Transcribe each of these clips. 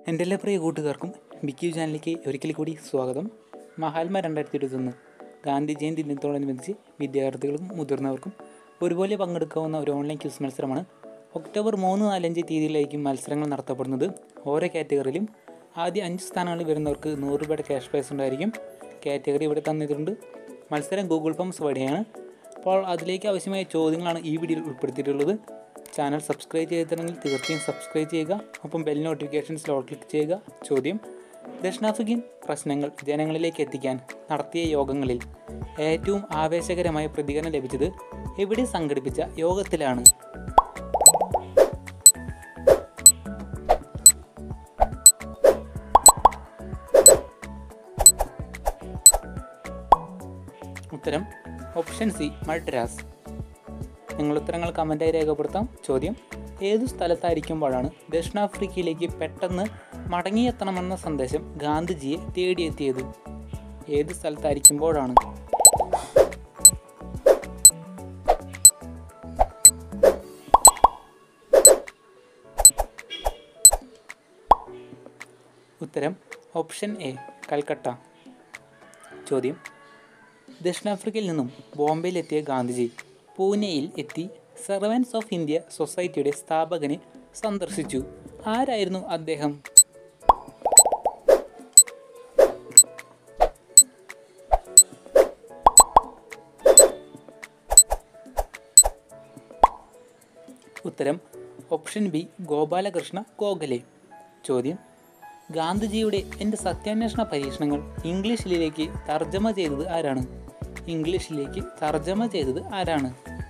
എൻ്റെ എല്ലാ പ്രിയ കൂട്ടുകാർക്കും ബിക്യു ചാനലിലേക്ക് ഒരിക്കൽ കൂടി സ്വാഗതം മഹാത്മാ രണ്ടായിരത്തി ഇരുപത്തൊന്ന് ഗാന്ധി ജയന്തി ദിനത്തോടനുബന്ധിച്ച് വിദ്യാർത്ഥികൾക്കും മുതിർന്നവർക്കും ഒരുപോലെ പങ്കെടുക്കാവുന്ന ഒരു ഓൺലൈൻ ക്വിസ് മത്സരമാണ് ഒക്ടോബർ മൂന്ന് നാലഞ്ച് തീയതിയിലായിരിക്കും മത്സരങ്ങൾ നടത്തപ്പെടുന്നത് ഓരോ കാറ്റഗറിയിലും ആദ്യ അഞ്ച് സ്ഥാനങ്ങളിൽ വരുന്നവർക്ക് നൂറ് രൂപയുടെ ക്യാഷ് പ്രൈസ് ഉണ്ടായിരിക്കും കാറ്റഗറി ഇവിടെ തന്നിട്ടുണ്ട് മത്സരം ഗൂഗിൾ ഫോംസ് വഴിയാണ് അപ്പോൾ അതിലേക്ക് ആവശ്യമായ ചോദ്യങ്ങളാണ് ഈ വീഡിയോയിൽ ഉൾപ്പെടുത്തിയിട്ടുള്ളത് ചാനൽ സബ്സ്ക്രൈബ് ചെയ്തിട്ടുണ്ടെങ്കിൽ തീർച്ചയായും സബ്സ്ക്രൈബ് ചെയ്യുക ഒപ്പം ബെൽ നോട്ടിഫിക്കേഷൻസ് ലോട്ട് ക്ലിക്ക് ചെയ്യുക ചോദ്യം ദക്ഷിണാഫ്രിക്കൻ പ്രശ്നങ്ങൾ ജനങ്ങളിലേക്ക് എത്തിക്കാൻ നടത്തിയ യോഗങ്ങളിൽ ഏറ്റവും ആവേശകരമായ പ്രതികരണം ലഭിച്ചത് എവിടെ സംഘടിപ്പിച്ച യോഗത്തിലാണ് ഉത്തരം ഓപ്ഷൻ സി മദ്രാസ് നിങ്ങൾ ഉത്തരങ്ങൾ കമൻറ്റായി രേഖപ്പെടുത്താം ചോദ്യം ഏതു സ്ഥലത്തായിരിക്കുമ്പോഴാണ് ദക്ഷിണാഫ്രിക്കയിലേക്ക് പെട്ടെന്ന് മടങ്ങിയെത്തണമെന്ന സന്ദേശം ഗാന്ധിജിയെ തേടിയെത്തിയത് ഏത് സ്ഥലത്തായിരിക്കുമ്പോഴാണ് ഉത്തരം ഓപ്ഷൻ എ കൽക്കട്ട ചോദ്യം ദക്ഷിണാഫ്രിക്കയിൽ നിന്നും ബോംബെയിലെത്തിയ ഗാന്ധിജി പൂനെയിൽ എത്തി സെർവൻസ് ഓഫ് ഇന്ത്യ സൊസൈറ്റിയുടെ സ്ഥാപകനെ സന്ദർശിച്ചു ആരായിരുന്നു അദ്ദേഹം ഉത്തരം ഓപ്ഷൻ ബി ഗോപാലകൃഷ്ണ ഗോഖലെ ചോദ്യം ഗാന്ധിജിയുടെ എൻ്റെ സത്യാന്വേഷണ പരീക്ഷണങ്ങൾ ഇംഗ്ലീഷിലേക്ക് തർജ്ജമ ചെയ്തത് ആരാണ് ഇംഗ്ലീഷിലേക്ക് തർജ്ജമ ചെയ്തത് ആരാണ്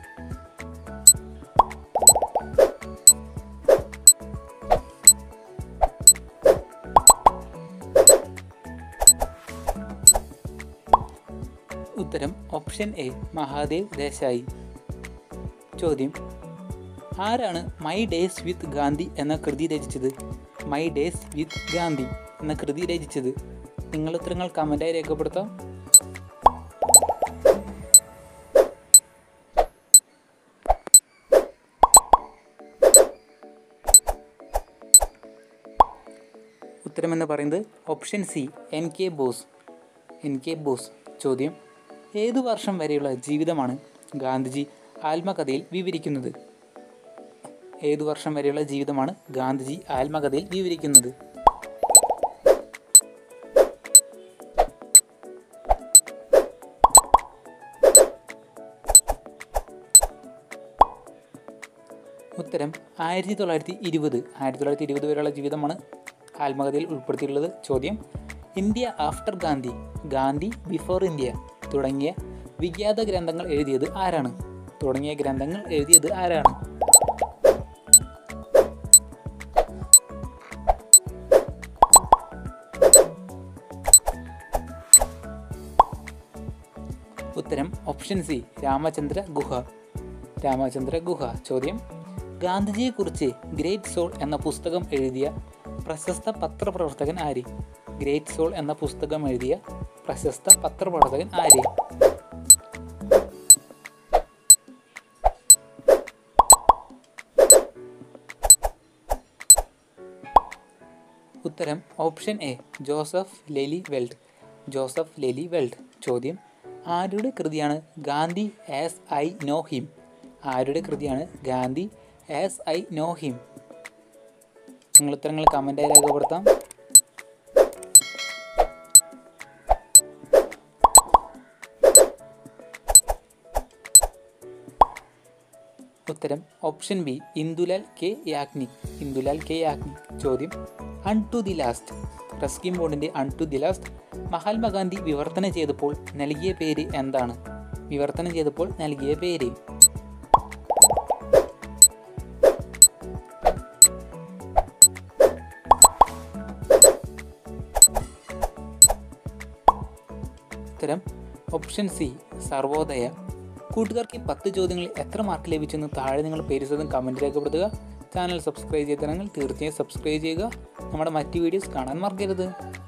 ഉത്തരം ഓപ്ഷൻ എ മഹാദേവ് ദേശായി ചോദ്യം ആരാണ് മൈ ഡേയ്സ് വിത്ത് ഗാന്ധി എന്ന കൃതി രചിച്ചത് മൈ ഡേയ്സ് വിത്ത് ഗാന്ധി എന്ന കൃതി രചിച്ചത് നിങ്ങൾ ഉത്തരങ്ങൾ കമൻറ്റായി രേഖപ്പെടുത്താം ഉത്തരമെന്ന് പറയുന്നത് option C N K Bose N K Bose ചോദ്യം ഏതു വർഷം വരെയുള്ള ജീവിതമാണ് ഗാന്ധിജി ആത്മകഥയിൽ വിവരിക്കുന്നത് ഏതു വർഷം വരെയുള്ള ജീവിതമാണ് ഗാന്ധിജി ആത്മകഥയിൽ വിവരിക്കുന്നത് ഉത്തരം ആയിരത്തി തൊള്ളായിരത്തി ഇരുപത് ആയിരത്തി തൊള്ളായിരത്തി ഇരുപത് വരെയുള്ള ജീവിതമാണ് ആത്മകഥയിൽ ഉൾപ്പെടുത്തിയിട്ടുള്ളത് ചോദ്യം India after Gandhi Gandhi before India തുടങ്ങിയ വിഖ്യാത ഗ്രന്ഥങ്ങൾ എഴുതിയത് ആരാണ് തുടങ്ങിയ ഗ്രന്ഥങ്ങൾ എഴുതിയത് ആരാണ് ഉത്തരം ഓപ്ഷൻ സി രാമചന്ദ്ര ഗുഹ രാമചന്ദ്ര ഗുഹ ചോദ്യം ഗാന്ധിജിയെക്കുറിച്ച് ഗ്രേറ്റ് സോൾ എന്ന പുസ്തകം എഴുതിയ പ്രശസ്ത പത്രപ്രവർത്തകൻ ആര് ഗ്രേറ്റ് സോൾ എന്ന പുസ്തകം എഴുതിയ പ്രശസ്ത പത്രപ്രവർത്തകൻ ആര് ഉത്തരം option A Joseph Lelyveld Joseph Lelyveld ചോദ്യം ആരുടെ കൃതിയാണ് Gandhi as I know him ആരുടെ കൃതിയാണ് Gandhi as I know him നിങ്ങൾ ഉത്തരങ്ങൾ കമൻറ്റായി രേഖപ്പെടുത്താം ഉത്തരം option B Indulal K Yagnik Indulal K Yagnik ചോദ്യം unto the last Ruskin ബോർഡിൻ്റെ unto the last Mahatma Gandhi വിവർത്തനം ചെയ്തപ്പോൾ നൽകിയ പേര് എന്താണ് വിവർത്തനം ചെയ്തപ്പോൾ നൽകിയ പേര് ഉത്തരം ഓപ്ഷൻ സി സർവോദയ കൂട്ടുകാർക്ക് ഈ പത്ത് ചോദ്യങ്ങളിൽ എത്ര മാർക്ക് ലഭിച്ചെന്ന് താഴെ നിങ്ങൾ പേര് സഹിതം കമൻറ്റ് രേഖപ്പെടുത്തുക ചാനൽ സബ്സ്ക്രൈബ് ചെയ്തിട്ടുണ്ടെങ്കിൽ തീർച്ചയായും സബ്സ്ക്രൈബ് ചെയ്യുക നമ്മുടെ മറ്റ് വീഡിയോസ് കാണാൻ മറക്കരുത്